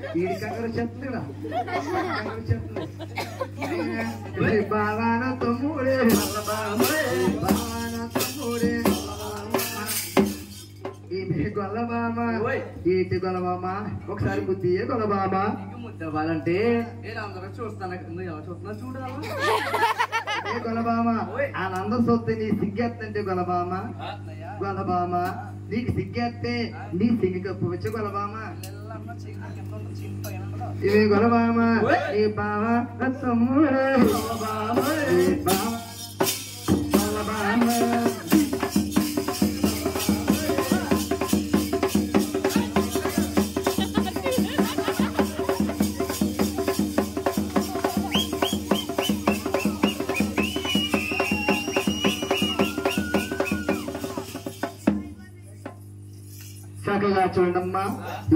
ఈడి కంగారు చెప్తున్నా కంగారు చెప్తున్నా బావాన తమ్ముడే బావాన తమ్ముడే ఈమె గొల్లబామ ఓయ్. ఈటి గొల్లబామ ఒకసారి బుద్ధియే గొల్లబామ నీకు ముద్ద అవ్వాలంటే నేను అందరూ చూస్తాను నువ్వు ఎవరు చూస్తున్నా చూడాలి ఏ గొల్లబామ ఓయ్. ఆ నంద సొత్తు నీ సిగ్గెత్తంటే గొల్లబామ అన్నయ్య, గొల్లబామ నీకు సిగ్గెత్తే నీ సిగ్గు కప్పు వచ్చి గొల్లబామ పిల్లమ్మ చీమ కింద ఉంది, చీమ పైన ఉండదు. ఇవి గొల్లబామ ఓయ్. నీ బావ నా తమ్ముడే గొల్లబామ నీ బావ గొల్లబామ చక్కగా చూడమ్మా